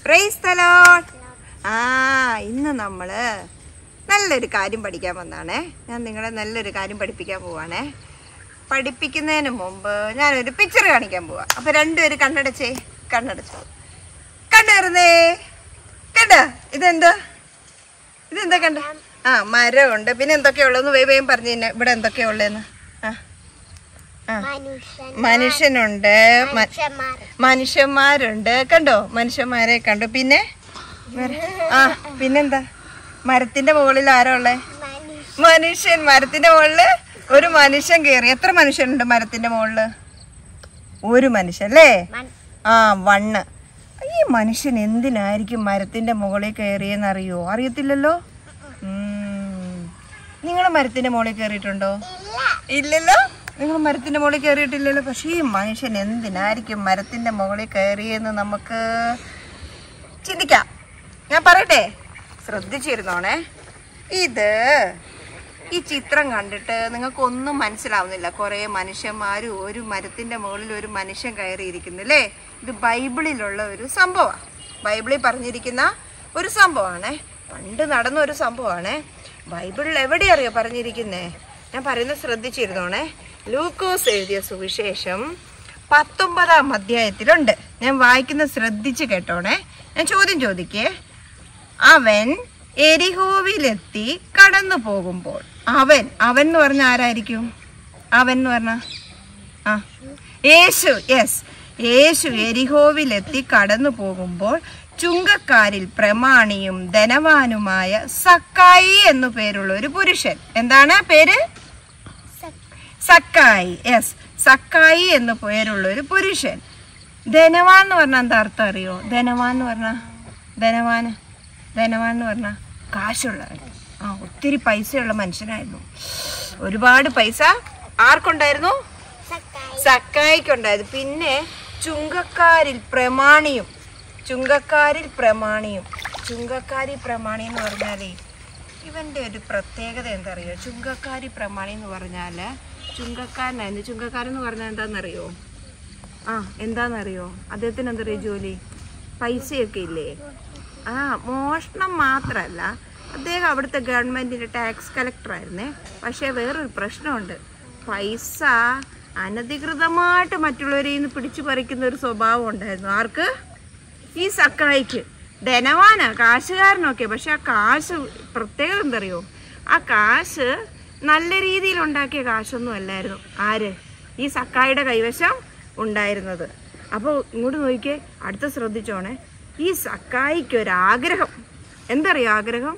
Price തലോൺ ആ ഇന്ന് നമ്മൾ നല്ലൊരു കാര്യം പഠിക്കാൻ വന്നാണേ ഞാൻ നിങ്ങളെ നല്ലൊരു കാര്യം പഠിപ്പിക്കാൻ പോവാണേ പഠിപ്പിക്കുന്നതിന് മുമ്പ് ഞാനൊരു പിക്ചർ കാണിക്കാൻ പോവാ അപ്പൊ രണ്ടുപേര് കണ്ണടച്ചേ കണ്ണടച്ചോ കണ്ണേറുന്നേ കണ്ട ഇതെന്താ ഇതെന്താ കണ്ട ആ മരമുണ്ട് പിന്നെ എന്തൊക്കെയാ ഉള്ളതെന്ന് വേഗം വേഗം പറഞ്ഞു തന്നെ ഇവിടെ എന്തൊക്കെയാ ഉള്ളതെന്ന് ആ ആ മനുഷ്യൻ മനുഷ്യനുണ്ട് മ- മനുഷ്യന്മാർ മനുഷ്യന്മാരുണ്ട് കണ്ടോ മനുഷ്യന്മാരെ കണ്ടു പിന്നെ വേറെ? ആ പിന്നെന്താ മരത്തിന്റെ മുകളിൽ ആരാ ഉള്ളേ മനുഷ്യ മനുഷ്യൻ മരത്തിന്റെ മുകളില് ഒരു മനുഷ്യൻ കയറി എത്ര മനുഷ്യനുണ്ട് മരത്തിന്റെ മുകളില് ഒരു മനുഷ്യൻ അല്ലേ മൻ- ആ വണ്ണ് ഈ മനുഷ്യൻ എന്തിനായിരിക്കും മരത്തിന്റെ മുകളിൽ കയറിയെന്ന് അറിയോ അറിയത്തില്ലല്ലോ നിങ്ങൾ മരത്തിന്റെ മുകളിൽ കയറിയിട്ടുണ്ടോ ഇല്ലല്ലോ നിങ്ങൾ മരത്തിന്റെ മുകളിൽ കയറിയിട്ടില്ലല്ലോ പക്ഷേ ഈ മനുഷ്യൻ എന്തിനായിരിക്കും മരത്തിന്റെ മുകളിൽ കയറിയെന്ന് നമുക്ക് ചിന്തിക്കാം ഞാൻ പറയട്ടെ ശ്രദ്ധിച്ചിരുന്നോണേ ഇത് ഈ ചിത്രം കണ്ടിട്ട് നിങ്ങൾക്കൊന്നും മനസ്സിലാവുന്നില്ല കുറേ മനുഷ്യന്മാരും ഒരു മരത്തിന്റെ മുകളിൽ ഒരു മനുഷ്യൻ കയറിയിരിക്കുന്നു അല്ലേ ഇത് ബൈബിളിലുള്ള ഒരു സംഭവമാണ് ബൈബിളിൽ പറഞ്ഞിരിക്കുന്ന ഒരു സംഭവമാണേ പണ്ട് നടന്ന ഒരു സംഭവമാണേ ബൈബിളിൽ എവിടെ അറിയോ പറഞ്ഞിരിക്കുന്നേ ഞാൻ പറയുന്നത് ശ്രദ്ധിച്ചിരുന്നോണേ ലൂക്കോസ് എഴുതിയ സുവിശേഷം പത്തൊമ്പതാം അധ്യായത്തിലുണ്ട് ഞാൻ വായിക്കുന്നത് ശ്രദ്ധിച്ച് കേട്ടോണേ ഞാൻ ചോദ്യം ചോദിക്കേ അവൻ എരിഹോവിലെത്തി കടന്നു പോകുമ്പോൾ അവൻ അവൻ എന്ന് പറഞ്ഞ ആരായിരിക്കും അവൻ എന്ന് പറഞ്ഞ ആ യേശു യെസ് യേശു എരിഹോവിലെത്തി കടന്നു പോകുമ്പോൾ ചുങ്കക്കാരിൽ പ്രമാണിയും ധനവാനുമായ സക്കായി എന്നു പേരുള്ള ഒരു പുരുഷൻ എന്താണ് പേര് സക്കായി യെസ് സക്കായി എന്ന് പേരുള്ള ഒരു പുരുഷൻ ധനവാൻ എന്ന് പറഞ്ഞാൽ എന്താ അർത്ഥം അറിയോ ധനവാൻ എന്ന് പറഞ്ഞാ ധനവാന് ധനവാൻ എന്ന് പറഞ്ഞാൽ കാശുള്ളവൻ ആ ഒത്തിരി പൈസയുള്ള മനുഷ്യനായിരുന്നു ഒരുപാട് പൈസ ആർക്കുണ്ടായിരുന്നു സക്കായി സക്കായിക്കുണ്ടായത് പിന്നെ ചുങ്കക്കാരിൽ പ്രമാണിയും ചുങ്കക്കാരിൽ പ്രമാണിയും ചുങ്കക്കാരി പ്രമാണി എന്ന് പറഞ്ഞാലേ ഇവന്റെ ഒരു പ്രത്യേകത എന്താ അറിയോ ചുങ്കക്കാരി പ്രമാണി എന്ന് പറഞ്ഞാല് ചുങ്കക്കാരനായിരുന്നു ചുങ്കക്കാരൻ എന്ന് പറഞ്ഞാൽ എന്താണെന്നറിയോ ആ എന്താണെന്നറിയോ അദ്ദേഹത്തിന് എന്താ പറയുക ജോലി പൈസയൊക്കെ ഇല്ലേ ആ മോഷണം മാത്രമല്ല അദ്ദേഹം അവിടുത്തെ ഗവൺമെന്റിന്റെ ടാക്സ് കളക്ടർ ആയിരുന്നേ പക്ഷേ വേറൊരു പ്രശ്നമുണ്ട് പൈസ അനധികൃതമായിട്ട് മറ്റുള്ളവരിൽ നിന്ന് പിടിച്ചു പറിക്കുന്ന ഒരു സ്വഭാവം ഉണ്ടായിരുന്നു ആർക്ക് ഈ സക്കായിക്ക് ധനവാനാ കാശുകാരനൊക്കെ പക്ഷെ ആ കാശ് പ്രത്യേകത എന്തറിയോ ആ കാശ് നല്ല രീതിയിൽ ഉണ്ടാക്കിയ കാശൊന്നും അല്ലായിരുന്നു ആര് ഈ സക്കായിയുടെ കൈവശം ഉണ്ടായിരുന്നത് അപ്പോൾ ഇങ്ങോട്ട് നോക്കിയേ അടുത്ത ശ്രദ്ധിച്ചോണേ ഈ സക്കായിക്ക് ഒരു ആഗ്രഹം എന്തറിയോ ആഗ്രഹം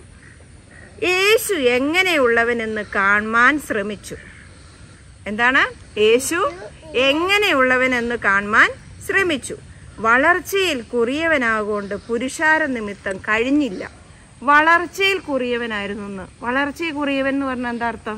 യേശു എങ്ങനെയുള്ളവനെന്ന് കാണാൻ ശ്രമിച്ചു എന്താണ് യേശു എങ്ങനെയുള്ളവനെന്ന് കാണാൻ ശ്രമിച്ചു വളർച്ചയിൽ കുറിയവനാകൊണ്ട് പുരുഷാര നിമിത്തം കഴിഞ്ഞില്ല വളർച്ചയിൽ കുറിയവനായിരുന്നു എന്ന് വളർച്ചയിൽ കുറിയവൻ എന്ന് പറഞ്ഞാൽ എന്താ അർത്ഥം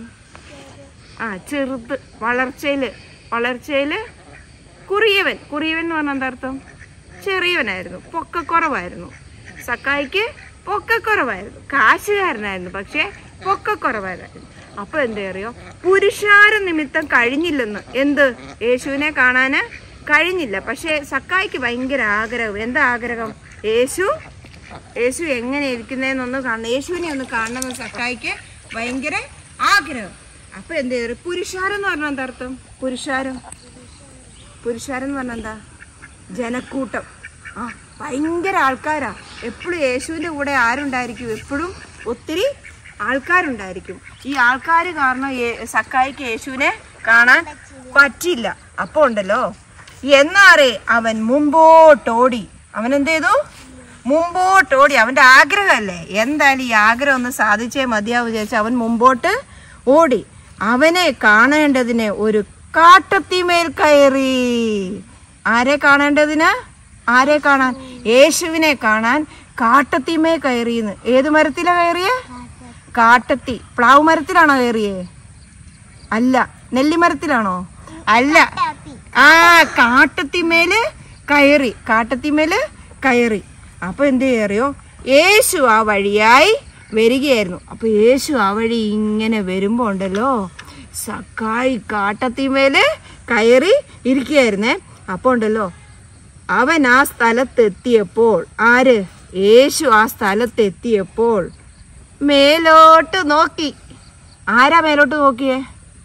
ആ ചെറുത് വളർച്ചയിൽ വളർച്ചയിൽ കുറിയവൻ കുറിയവൻ എന്ന് പറഞ്ഞാൽ എന്താ അർത്ഥം ചെറിയവനായിരുന്നു പൊക്കക്കുറവായിരുന്നു സക്കായിക്ക് പൊക്കക്കുറവായിരുന്നു കാശുകാരനായിരുന്നു പക്ഷേ പൊക്കക്കുറവായിരുന്നു അപ്പൊ എന്താ അറിയോ പുരുഷാര നിമിത്തം കഴിഞ്ഞില്ലെന്ന് എന്ത് യേശുവിനെ കാണാന് കഴിഞ്ഞില്ല പക്ഷേ സക്കായിക്ക് ഭയങ്കര ആഗ്രഹം എന്താ ആഗ്രഹം യേശു യേശു എങ്ങനെ ഇരിക്കുന്നതെന്നൊന്ന് കാണണം യേശുവിനെ ഒന്ന് കാണണമെന്ന് സക്കായിക്ക് ഭയങ്കര ആഗ്രഹം അപ്പൊ എന്താ പറയുക പുരുഷാരം എന്ന് പറഞ്ഞാൽ എന്താ അർത്ഥം പുരുഷാരം പുരുഷാരം എന്ന് പറഞ്ഞാൽ എന്താ ജനക്കൂട്ടം ആ ഭയങ്കര ആൾക്കാരാ എപ്പോഴും യേശുവിൻ്റെ കൂടെ ആരുണ്ടായിരിക്കും എപ്പോഴും ഒത്തിരി ആൾക്കാരുണ്ടായിരിക്കും ഈ ആൾക്കാർ കാരണം യേ- സക്കായിക്ക് യേശുവിനെ കാണാൻ പറ്റില്ല അപ്പൊ ഉണ്ടല്ലോ എന്നാറേ അവൻ മുമ്പോട്ടോടി അവൻ എന്ത് ചെയ്തു മുമ്പോട്ടോടി അവന്റെ ആഗ്രഹമല്ലേ എന്തായാലും ഈ ആഗ്രഹം ഒന്ന് സാധിച്ചേ മതിയാവും വിചാരിച്ച് അവൻ മുമ്പോട്ട് ഓടി അവനെ കാണേണ്ടതിന് ഒരു കാട്ടത്തിമേൽ കയറി ആരെ കാണേണ്ടതിന് ആരെ കാണാൻ യേശുവിനെ കാണാൻ കാട്ടത്തിമേ കയറിയെന്ന് ഏത് മരത്തിലാ കയറിയേ കാട്ടത്തി പ്ലാവ് മരത്തിലാണോ കയറിയേ അല്ല നെല്ലിമരത്തിലാണോ അല്ല ആ കാട്ടത്തിമേല് കയറി കാട്ടത്തിമേല് കയറി അപ്പൊ എന്ത് കയറിയോ യേശു ആ വഴിയായി വരികയായിരുന്നു അപ്പൊ യേശു ആ വഴി ഇങ്ങനെ വരുമ്പോ ഉണ്ടല്ലോ സക്കായി കാട്ടത്തിമേല് കയറി ഇരിക്കുകയായിരുന്നേ അപ്പൊ ഉണ്ടല്ലോ അവൻ ആ സ്ഥലത്തെത്തിയപ്പോൾ ആര് യേശു ആ സ്ഥലത്തെത്തിയപ്പോൾ മേലോട്ട് നോക്കി ആരാ മേലോട്ട് നോക്കിയേ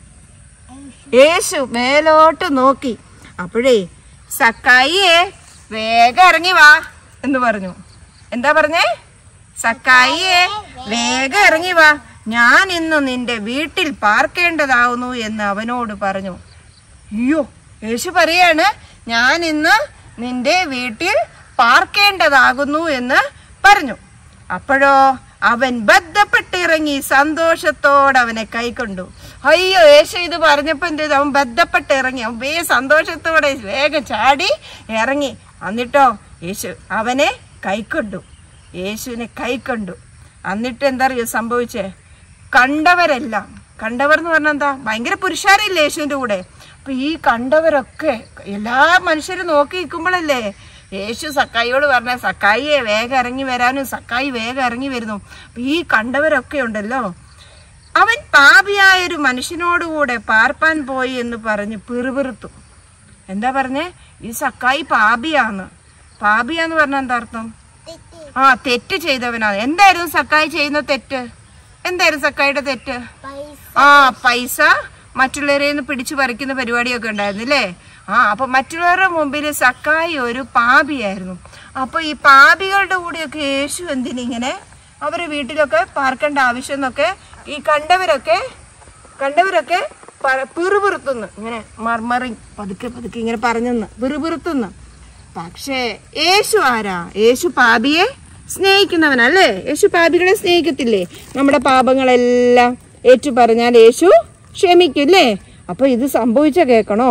യേശു മേലോട്ട് നോക്കി അപ്പോഴേ സക്കായിയെ വേഗം ഇറങ്ങി വാ എന്ന് പറഞ്ഞു എന്താ പറഞ്ഞേ സക്കായിയെ വേഗം ഇറങ്ങി വാ ഞാൻ ഇന്ന് നിന്റെ വീട്ടിൽ പാർക്കേണ്ടതാവുന്നു എന്ന് അവനോട് പറഞ്ഞു അയ്യോ യേശു പറയാണ് ഞാൻ ഇന്ന് നിന്റെ വീട്ടിൽ പാർക്കേണ്ടതാകുന്നു എന്ന് പറഞ്ഞു അപ്പോഴോ അവൻ ബന്ധപ്പെട്ടിറങ്ങി സന്തോഷത്തോടെ അവനെ കൈക്കൊണ്ടു അയ്യോ യേശു ഇത് പറഞ്ഞപ്പോ എന്ത് ചെയ്തു? അവൻ ബന്ധപ്പെട്ട് ഇറങ്ങി അവൻ വേ സന്തോഷത്തോടെ വേഗം ചാടി ഇറങ്ങി എന്നിട്ടോ യേശു അവനെ കൈക്കൊണ്ടു യേശുവിനെ കൈക്കൊണ്ടു എന്നിട്ട് എന്താ അറിയോ സംഭവിച്ചേ കണ്ടവരെല്ലാം കണ്ടവർ എന്ന് പറഞ്ഞാൽ എന്താ ഭയങ്കര പുരുഷാരില്ലേ യേശുവിന്റെ കൂടെ അപ്പൊ ഈ കണ്ടവരൊക്കെ എല്ലാ മനുഷ്യരും നോക്കി നിൽക്കുമ്പോഴല്ലേ യേശു സക്കായിയോട് പറഞ്ഞ സക്കായിയെ വേഗം ഇറങ്ങി വരാനും സക്കായി വേഗം ഇറങ്ങി വരുന്നു അപ്പൊ ഈ കണ്ടവരൊക്കെ ഉണ്ടല്ലോ അവൻ പാപിയായ ഒരു മനുഷ്യനോടുകൂടെ പാർപ്പാൻ പോയി എന്ന് പറഞ്ഞ് പിറുപിറുത്തു എന്താ പറഞ്ഞേ ഈ സക്കായി പാപിയാന്ന് പാപിയാന്ന് പറഞ്ഞ എന്താ അർത്ഥം തെറ്റ് ആ തെറ്റ് ചെയ്തവനാണ് എന്തായിരുന്നു സക്കായി ചെയ്യുന്ന തെറ്റ് എന്തായിരുന്നു സക്കായിയുടെ തെറ്റ് പൈസ ആ പൈസ മറ്റുള്ളവരെ നിന്ന് പിടിച്ചു പറിക്കുന്ന പരിപാടിയൊക്കെ ഉണ്ടായിരുന്നു അല്ലേ ആ അപ്പൊ മറ്റുള്ളവരുടെ മുമ്പിൽ സക്കായി ഒരു പാപിയായിരുന്നു അപ്പൊ ഈ പാപികളുടെ കൂടെയൊക്കെ യേശു എന്തിനിങ്ങനെ അവരെ വീട്ടിലൊക്കെ പാർക്കേണ്ട ആവശ്യം എന്നൊക്കെ ഈ കണ്ടവരൊക്കെ കണ്ടവരൊക്കെ പ- പിറുപിറുത്തുന്നു ഇങ്ങനെ മർമറിങ് പതുക്കെ പതുക്കെ ഇങ്ങനെ പറഞ്ഞെന്ന് പിറുപിറുത്തുന്നു പക്ഷേ യേശു ആരാ യേശു പാപിയെ സ്നേഹിക്കുന്നവനല്ലേ യേശു പാപികളെ സ്നേഹിക്കത്തില്ലേ നമ്മുടെ പാപങ്ങളെല്ലാം ഏറ്റു പറഞ്ഞാൽ യേശു ക്ഷമിക്കില്ലേ അപ്പൊ ഇത് സംഭവിച്ച കേൾക്കണോ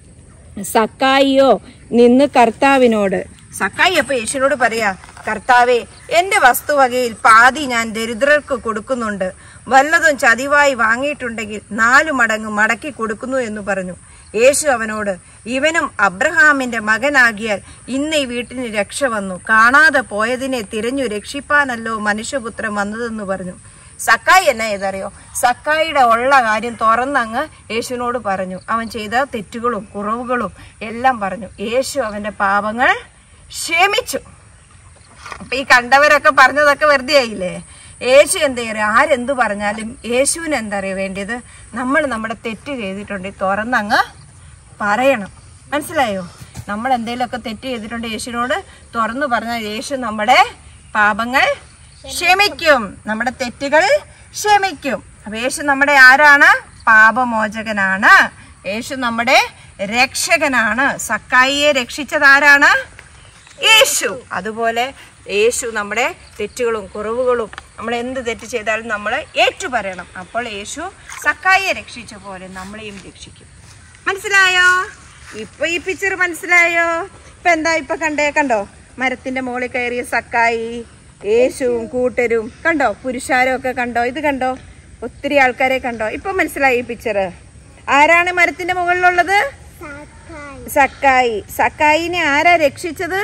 സക്കായിയോ നിന്ന് കർത്താവിനോട് സക്കായി അപ്പൊ യേശുവിനോട് പറയാ കർത്താവേ എന്റെ വസ്തുവകയിൽ പാതി ഞാൻ ദരിദ്രർക്ക് കൊടുക്കുന്നുണ്ട് വല്ലതും ചതിവായി വാങ്ങിയിട്ടുണ്ടെങ്കിൽ നാലു മടങ്ങ് മടക്കി കൊടുക്കുന്നു എന്ന് പറഞ്ഞു യേശു അവനോട് ഇവനും അബ്രഹാമിന്റെ മകനാകിയാൽ ഇന്ന് ഈ വീട്ടിന് രക്ഷ വന്നു കാണാതെ പോയതിനെ തിരഞ്ഞു രക്ഷിപ്പാനല്ലോ മനുഷ്യപുത്രൻ വന്നതെന്ന് പറഞ്ഞു സക്കായി എന്നാ ചെയ്തറിയോ സക്കായിയുടെ ഉള്ള കാര്യം തുറന്നങ്ങ് യേശുവിനോട് പറഞ്ഞു അവൻ ചെയ്ത തെറ്റുകളും കുറവുകളും എല്ലാം പറഞ്ഞു യേശു അവന്റെ പാപങ്ങൾ ക്ഷമിച്ചു അപ്പൊ ഈ കണ്ടവരൊക്കെ പറഞ്ഞതൊക്കെ വെറുതെ ആയില്ലേ യേശു എന്താ പറയുക ആരെന്ത് പറഞ്ഞാലും യേശുവിന് എന്താ അറിയാ വേണ്ടിയത് നമ്മൾ നമ്മുടെ തെറ്റ് ചെയ്തിട്ടുണ്ടെങ്കിൽ തുറന്നങ്ങ് പറയണം മനസ്സിലായോ നമ്മൾ എന്തെങ്കിലുമൊക്കെ തെറ്റ് ചെയ്തിട്ടുണ്ട് യേശുവിനോട് തുറന്നു പറഞ്ഞാൽ യേശു നമ്മുടെ പാപങ്ങൾ ക്ഷമിക്കും നമ്മുടെ തെറ്റുകൾ ക്ഷമിക്കും അപ്പൊ യേശു നമ്മുടെ ആരാണ് പാപമോചകനാണ് യേശു നമ്മുടെ രക്ഷകനാണ് സക്കായിയെ രക്ഷിച്ചത് ആരാണ് യേശു അതുപോലെ യേശു നമ്മുടെ തെറ്റുകളും കുറവുകളും നമ്മൾ എന്ത് തെറ്റ് ചെയ്താലും നമ്മൾ ഏറ്റു പറയണം അപ്പോൾ യേശു സക്കായിയെ രക്ഷിച്ച പോലെ നമ്മളെയും രക്ഷിക്കും മനസ്സിലായോ ഇപ്പൊ ഈ പിക്ചർ മനസ്സിലായോ ഇപ്പൊ എന്താ ഇപ്പൊ കണ്ടേ കണ്ടോ മരത്തിന്റെ മുകളിൽ കയറിയ സക്കായി യേശുവും കൂട്ടരും കണ്ടോ പുരുഷാരും ഒക്കെ കണ്ടോ ഇത് കണ്ടോ ഒത്തിരി ആൾക്കാരെ കണ്ടോ ഇപ്പൊ മനസ്സിലായി ഈ പിക്ചർ ആരാണ് മരത്തിന്റെ മുകളിലുള്ളത് സക്കായി സക്കായി സക്കായിനെ ആരാ രക്ഷിച്ചത്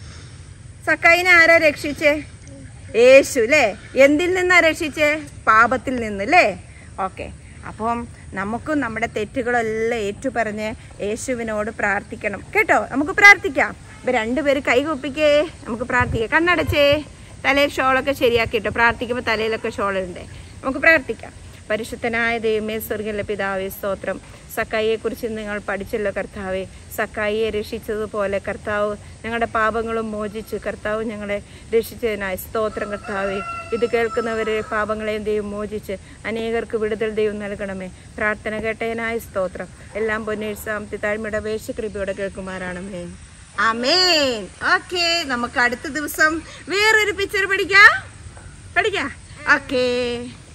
സക്കായിനെ ആരാ രക്ഷിച്ചേ യേശു അല്ലേ എന്തിൽ നിന്നാ രക്ഷിച്ചേ പാപത്തിൽ നിന്ന് അല്ലേ ഓക്കെ അപ്പം നമുക്കും നമ്മുടെ തെറ്റുകളെല്ലാം ഏറ്റുപറഞ്ഞ് യേശുവിനോട് പ്രാർത്ഥിക്കണം കേട്ടോ നമുക്ക് പ്രാർത്ഥിക്കാം ഇപ്പൊ രണ്ടുപേര് കൈ കൂപ്പിക്കേ നമുക്ക് പ്രാർത്ഥിക്കാം കണ്ണടച്ചേ തലയിൽ ഷോളൊക്കെ ശരിയാക്കിട്ടോ പ്രാർത്ഥിക്കുമ്പോൾ തലയിലൊക്കെ ഷോളുണ്ട് നമുക്ക് പ്രാർത്ഥിക്കാം പരിശുദ്ധനായ ദൈവമേ സ്വർഗിലെ പിതാവേ സ്തോത്രം സക്കായിയെ കുറിച്ച് നിങ്ങൾ പഠിച്ചല്ലോ കർത്താവെ സക്കായിയെ രക്ഷിച്ചതുപോലെ കർത്താവ് ഞങ്ങളുടെ പാപങ്ങളും മോചിച്ച് കർത്താവ് ഞങ്ങളെ രക്ഷിച്ചതിനായി സ്തോത്രം കർത്താവെ ഇത് കേൾക്കുന്നവരെ പാപങ്ങളെയും ദൈവം മോചിച്ച് അനേകർക്ക് വിടുതൽ ദൈവം നൽകണമേ പ്രാർത്ഥന കേട്ടതിനായി സ്തോത്രം എല്ലാം പൊന്നേഴ്സാമത്തെ താഴ്മയുടെ വേശകൃപയോടെ കേൾക്കുമാറാണമേ അമേൻ ഓക്കെ നമുക്ക് അടുത്ത ദിവസം വേറൊരു പിക്ചർ പഠിക്കാം പഠിക്കാം ഓക്കേ